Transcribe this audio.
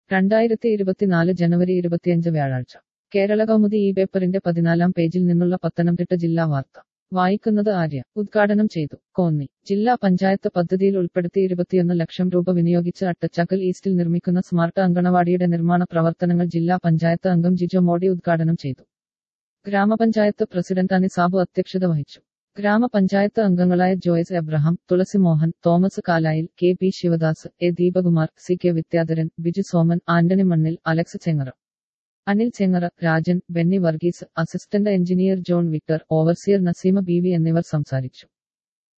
രണ്ടായിരത്തി ഇരുപത്തിനാല് ജനുവരി ഇരുപത്തിയഞ്ച് വ്യാഴാഴ്ച കേരള കൗമുദി ഈ പേപ്പറിന്റെ പതിനാലാം പേജിൽ നിന്നുള്ള പത്തനംതിട്ട ജില്ലാ വാർത്ത വായിക്കുന്നത് ആര്യ ഉദ്ഘാടനം ചെയ്തു കോന്നി ജില്ലാ പഞ്ചായത്ത് പദ്ധതിയിൽ ഉൾപ്പെടുത്തി ഇരുപത്തിയൊന്ന് ലക്ഷം രൂപ വിനിയോഗിച്ച് അട്ടച്ചാക്കൽ ഈസ്റ്റിൽ നിർമ്മിക്കുന്ന സ്മാർട്ട് അങ്കണവാടിയുടെ നിർമ്മാണ പ്രവർത്തനങ്ങൾ ജില്ലാ പഞ്ചായത്ത് അംഗം ജിജോ മോഡി ഉദ്ഘാടനം ചെയ്തു ഗ്രാമപഞ്ചായത്ത് പ്രസിഡന്റ് അനി സാബു അധ്യക്ഷത വഹിച്ചു ഗ്രാമപഞ്ചായത്ത് അംഗങ്ങളായ Joyce Abraham Thulasi Mohan Thomas Kalayil K P Sivadas A Deepakumar C K Vidyadharan Biju Soman Antony Mannil Alex Chengara Anil Chengara Rajan Benny Varghese assistant engineer John Victor overseer Naseema B V എന്നിവർ സംസാരിച്ചു